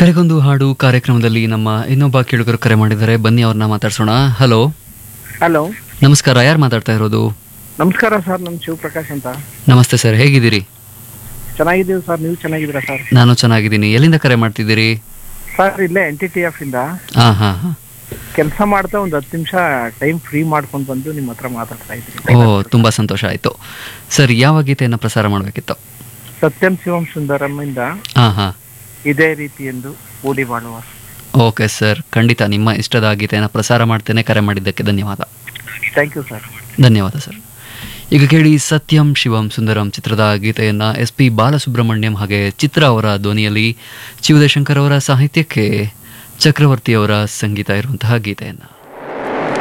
ಕರೆಗೊಂದು ಹಾಡು ಕಾರ್ಯಕ್ರಮದಲ್ಲಿ ನಮ್ಮ ಇನ್ನೊಬ್ಬ ಕೇಳುಗರು ಕರೆ ಮಾಡಿದ್ದಾರೆ ಬನ್ನಿ ಅವ್ರನ್ನ ಮಾತಾಡ್ಸೋಣ ಹಲೋ ಹಲೋ ನಮಸ್ಕಾರ ಯಾರು ಮಾತಾಡ್ತಾ ಇರೋದು ನಮಸ್ಕಾರ ಸರ್ ನಮ್ಮ ಶಿವಪ್ರಕಾಶ್ ಅಂತ ನಮಸ್ತೆ ಸರ್ ಹೇಗಿದ್ದೀರಿ ಚೆನ್ನಾಗಿದ್ದೀವಿ ಸರ್ ನೀವು ಚೆನ್ನಾಗಿದ್ದೀರಾ ಸರ್ ನಾನು ಚೆನ್ನಾಗಿದ್ದೀನಿ ಎಲ್ಲಿಂದ ಕರೆ ಮಾಡ್ತಿದ್ದೀರಿ ಸರ್ ಇಲ್ಲೇ ಎನ್ ಟಿ ಟಿ ಎಫ್ ಇಂದ ಹಾ ಹಾ ಹಾ ಕೆಲಸ ಮಾಡ್ತಾ ಒಂದು ಹತ್ತು ನಿಮಿಷ ಟೈಮ್ ಫ್ರೀ ಮಾಡ್ಕೊಂಡು ಬಂದು ನಿಮ್ಮ ಹತ್ರ ಮಾತಾಡ್ತಾ ಓ ಇದ್ದೀನಿ ತುಂಬಾ ಸಂತೋಷ ಆಯ್ತು ಸರ್ ಯಾವ ಗೀತೆಯನ್ನು ಪ್ರಸಾರ ಮಾಡಬೇಕಿತ್ತು ಸತ್ಯಂ ಶಿವಂ ಸುಂದರಂ ಇಂದ ಹಾ ಹಾ ಇದೇ ರೀತಿ ಎಂದು ಕೂಡಿ ಬಾಳುವ ಓಕೆ ಸರ್ ಖಂಡಿತ ನಿಮ್ಮ ಇಷ್ಟದ ಗೀತೆಯನ್ನು ಪ್ರಸಾರ ಮಾಡ್ತೇನೆ ಕರೆ ಮಾಡಿದ್ದಕ್ಕೆ ಧನ್ಯವಾದ ಥ್ಯಾಂಕ್ ಯು ಸರ್ ಧನ್ಯವಾದ ಸರ್ ಈಗ ಕೇಳಿ ಸತ್ಯಂ ಶಿವಂ ಸುಂದರಂ ಚಿತ್ರದ ಗೀತೆಯನ್ನ ಎಸ್ ಪಿ ಬಾಲಸುಬ್ರಹ್ಮಣ್ಯಂ ಹಾಗೆ ಚಿತ್ರ ಅವರ ಧ್ವನಿಯಲ್ಲಿ ಶಿವದಶಂಕರ್ ಅವರ ಸಾಹಿತ್ಯಕ್ಕೆ ಚಕ್ರವರ್ತಿ ಅವರ ಸಂಗೀತ ಇರುವಂತಹ ಗೀತೆಯನ್ನ